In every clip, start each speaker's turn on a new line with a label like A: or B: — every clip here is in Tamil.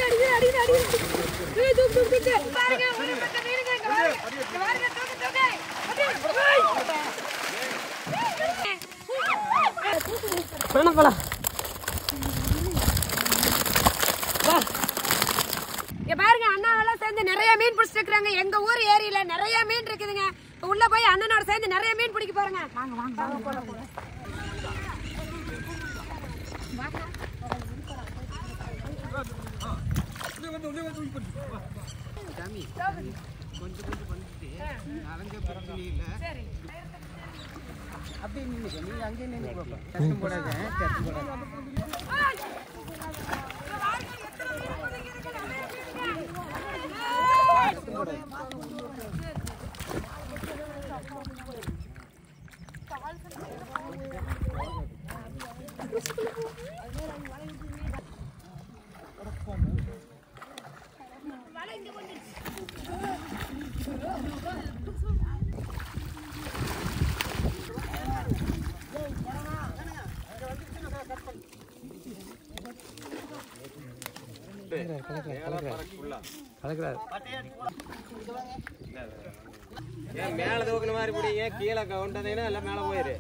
A: அடிக்குது, அடிக்குது, அடிக்குது. தூக்கு, தூக்கு, தூக்கு, தூக்கு. பாருங்க, ஒரு பக்கம் மீனுங்க, இங்க பாருங்க. இங்க பாருங்க, தூக்கு, தூக்கு. அப்படியே, ஏய். வேணாம் போலாம் வா இங்க பாருங்க அண்ணாவெல்லாம் சேர்ந்து நிறைய மீன் பிடிச்சிட்டு இருக்காங்க எங்க ஊர் ஏரியில நிறைய மீன் இருக்குதுங்க இப்ப உள்ள போய் அண்ணனோட சேர்ந்து நிறைய மீன் பிடிக்க போறேங்க வாங்க வாங்க வாங்க போலாம் போலாம் சரி
B: அப்படியே நின்னுக்க நீங்க அங்கேயே நின்று பாப்பா கஷ்டம் போடாத கஷ்டம் போடாத
A: ஏய். இங்க பாருங்க, எத்தனை மீன் பிடிக்கிறதுக்கு நிறைய மீனுங்க. ஏய்.
B: கலக்கிறாரு
C: ஏன் மேல தூக்குன மாதிரி பிடிங்க கீழே கவுண்டதைன்னா எல்லாம் மேல போயிரு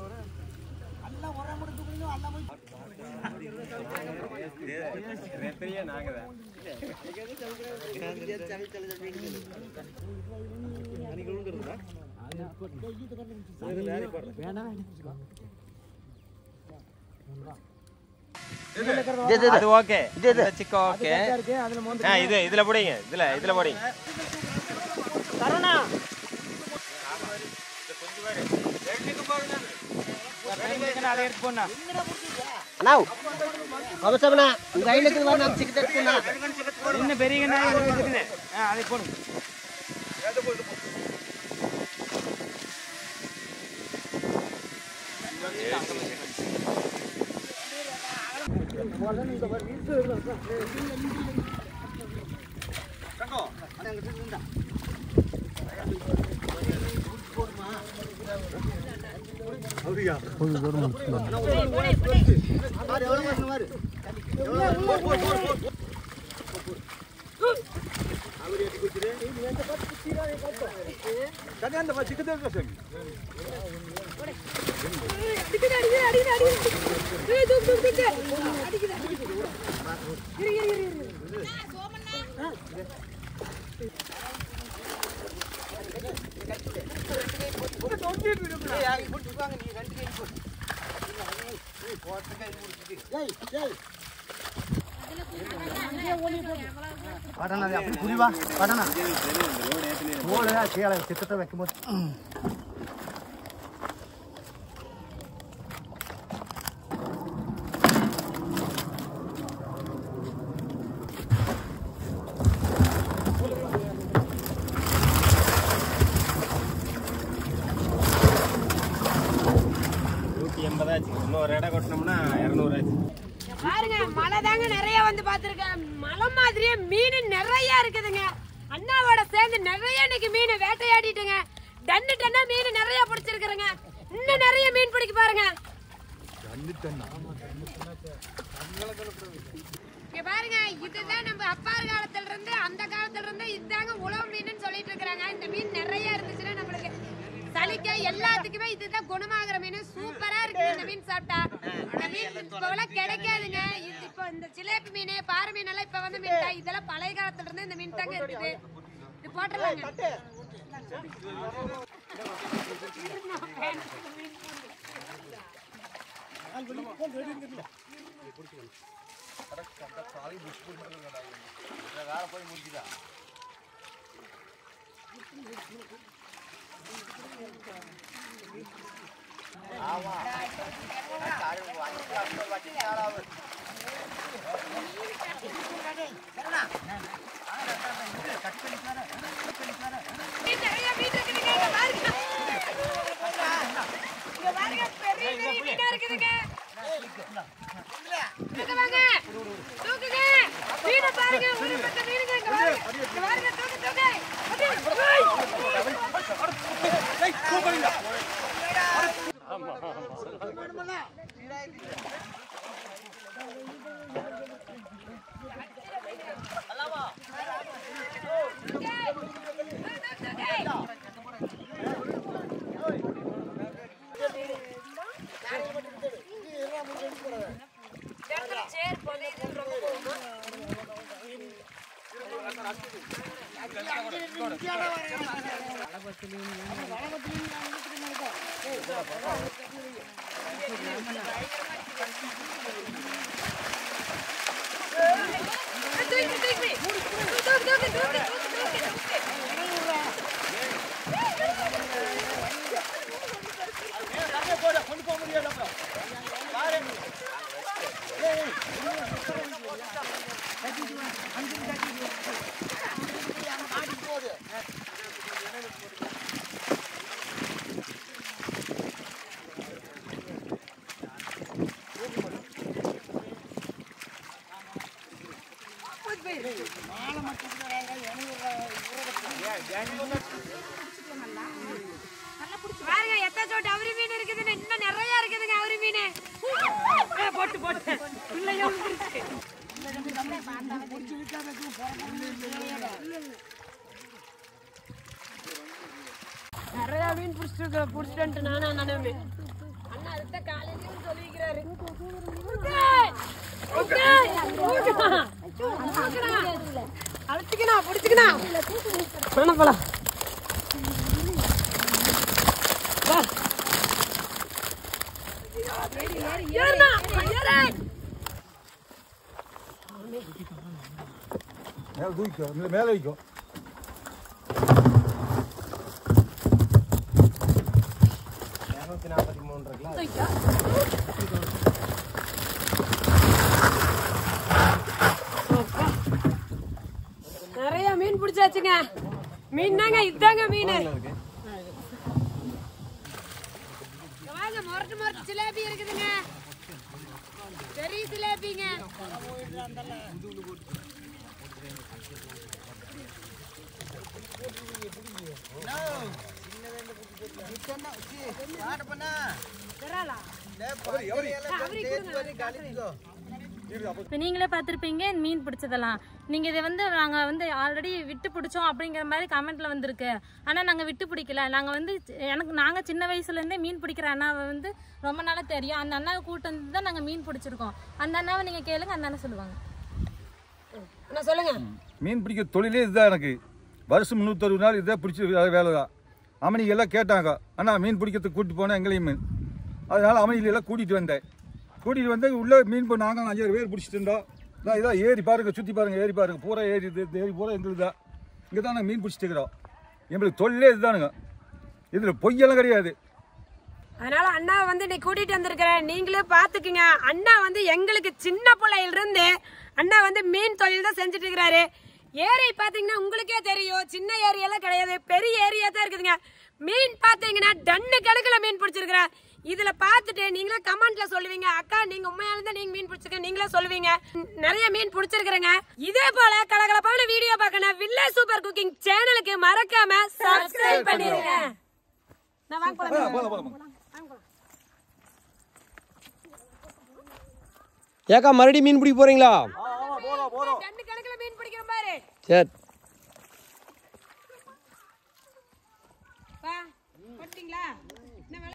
C: ரெஃபரியே நாங்க தான் அது ஓகே இது சிக்க ஓகே
B: இருக்கு அதுல மோந்து
C: ஆ இது இதுல போடுங்க இதுல இதுல போடுங்க
B: அதை எடுத்து போனா
D: ನಾವು ಅವಸರನ ಈಗ ಐನಕ್ಕೆ ನಾನು ಸಿಕ್ಕಿದ್ದಕ್ಕೂ
B: இன்னும் பெரிய நாய் இருக்குது ஆ அதை போடுங்க
A: அடிக்குது, அடிக்குது, அடிக்குது, அடிக்குது. ஏய், தூக்கு, தூக்கு, தூக்கு. அடிக்குது, அடிக்குது. இரு, இரு, இரு, இரு.
D: పడన అది అప్పుడు పులివా పడన ఓడ చేయాలి చిత్తతో వెక్కమో
C: நூத்தி எண்பதாச்சு இன்னொரு இடம் கொட்டினோம்னா இரநூறு ஆச்சு
A: இங்க பாருங்க மழை தாங்க நிறைய வந்து பார்த்துருக்கேன் மலை மாதிரியே மீன் நிறைய இருக்குதுங்க அண்ணாவோட சேர்ந்து நிறைய இன்னைக்கு மீன் வேட்டையாடிட்டுங்க டன்னு டன்னா மீன் நிறைய பிடிச்சிருக்கிறேங்க இன்னும் நிறைய மீன் பிடிக்க பாருங்க இங்க பாருங்க இதுதான் நம்ம அப்பார் காலத்துல இருந்து அந்த காலத்துல இருந்து இதுதாங்க உழவு மீன் சொல்லிட்டு இருக்கிறாங்க இந்த மீன் நிறைய இருந்துச்சுன்னா நம்மளுக்கு சளிக்க எல்லாத்துக்குமே இதுதான் குணமாகிற மீன் சூப்பரா இருக்கு இந்த மீன் சாப்பிட்டா இந்த மீன் இப்போலாம் கிடைக்காதுங்க இது இப்போ இந்த சிலேபி மீன் பாறை மீன் எல்லாம் இப்ப வந்து மீன் தான் இதெல்லாம் பழைய காலத்துல இருந்து இந்த மீன் தாங்க இருக்குது இது போட்டுடலாங்க மீன் நிறைய மீன் இருக்குதுங்க இங்க பாருங்க இங்க பாருங்க பெரிய பெரிய மீனா இருக்குதுங்க இங்க வாங்க தூக்குங்க மீனை பாருங்க ஒரு பக்கம் மீனுங்க இங்க பாருங்க இங்க பாருங்க தூக்கு தூக்கு அப்படியே. தூக்கி தூக்கி தூக்கு தூக்கு தூக்கு தூக்கு தூக்கு பாருங்க எத்தனை சோட்டு அவரி மீன் இருக்குதுன்னு இன்னும் நிறைய இருக்குதுங்க அவரி மீன் ஆ, போட்டு போட்டு பிள்ளைங்க விழுந்துருச்சு. நிறைய மீன் பிடிச்சிட்டு பிடிச்சிட்டு நானா நினைவு அண்ணா அடுத்த காலையிலயும் சொல்லிக்கிறாரு அழைச்சிக்கணும் பிடிச்சிக்கணும் வேணாம் போலாம் வா ஏறுண்ணா, ஏறு.
D: மேலே தூக்கிக்கோ இல்லை மேலே வைக்கோ
C: இரநூத்தி நாற்பத்தி மூணு இருக்குல்ல
A: தூக்கிக்கோ. அப்பா. நிறைய மீன் பிடிச்சாச்சுங்க மீன் தாங்க இதாங்க மீன் இங்க வாங்க முரட்டு முரட்டு ஜிலேபி இருக்குதுங்க பெரிய ஜிலேபிங்க விராலா? ஆ, அவரே கொடுங்க.
E: இப்போ நீங்களே பார்த்துருப்பீங்க மீன் பிடிச்சதெல்லாம் நீங்கள் இதை வந்து நாங்கள் வந்து ஆல்ரெடி விட்டு பிடிச்சோம் அப்படிங்கிற மாதிரி கமெண்ட்டில் வந்திருக்கு ஆனால் நாங்கள் விட்டு பிடிக்கல நாங்கள் வந்து சி- எனக்கு நாங்கள் சின்ன வயசுலேருந்தே மீன் பிடிக்கிற அண்ணாவை வந்து ரொம்ப நாளாக தெரியும் அந்த அண்ணாவை கூட்டு வந்து தான் நாங்கள் மீன் பிடிச்சிருக்கோம் அந்த அண்ணாவை நீங்கள் கேளுங்க அந்த அண்ணா சொல்லுவாங்க
A: அண்ணா சொல்லுங்க
F: மீன் பிடிக்கிற தொழிலே இதுதான் எனக்கு வருஷம் முந்நூற்றறுபது நாள் இதான் பிடிச்சி வேலை தான் அமனிங்க எல்லாம் கேட்டாங்க அண்ணா மீன் பிடிக்கிறதுக்கு கூட்டிட்டு போனேன் எங்களையும் மீன் அதனால அமனிகளை எல்லாம் கூட்டிகிட்டு வந்தேன் கூட்டிகிட்டு வந்து உள்ளே மீன் இப்போ நாங்கள் அஞ்சாறு பேர் பிடிச்சிட்டு இருந்தோம் இதான் இதான் ஏரி பாருங்க சுற்றி பாருங்க ஏரி பாருங்க பூரா ஏரி இது இந்த ஏரி பூரா எங்களுக்கு தான் இங்கே தான் நாங்கள் மீன் பிடிச்சிட்டு இருக்கிறோம் எங்களுக்கு தொழிலே இதுதானுங்க இதில் பொய்யெல்லாம் கிடையாது
A: அதனால அண்ணா வந்து இன்னைக்கு கூட்டிட்டு வந்திருக்கிறேன் நீங்களே பாத்துக்குங்க அண்ணா வந்து எங்களுக்கு சின்ன பிள்ளையில இருந்து அண்ணா வந்து மீன் தொழில் தான் செஞ்சுட்டு இருக்கிறாரு ஏரி பாத்தீங்கன்னா உங்களுக்கே தெரியும் சின்ன ஏரியெல்லாம் கிடையாது பெரிய ஏரியா தான் இருக்குதுங்க மீன் பாத்தீங்கன்னா டன்னு கணக்குல மீன் பிடிச்சிருக்கிறேன் இதுல பார்த்துட்டு நீங்களே கமெண்ட்ல சொல்லுவீங்க அக்கா நீங்க உண்மையால தான் நீங்க மீன் பிடிச்சிருக்க நீங்களே சொல்லுவீங்க நிறைய மீன் பிடிச்சிருக்கிறேங்க இதே போல கலகலப்பான வீடியோ பார்க்கணும் வில்லேஜ் சூப்பர் குக்கிங் சேனலுக்கு மறக்காம சப்ஸ்கிரைப் பண்ணிருங்க நான் வாங்க போலாம்.
F: போதும் போதும்
C: ஏக்கா மறுபடியும் மீன் பிடிக்க போறீங்களா
A: டன்னு கணக்குல மீன் பிடிக்கிற பாரு
C: சரி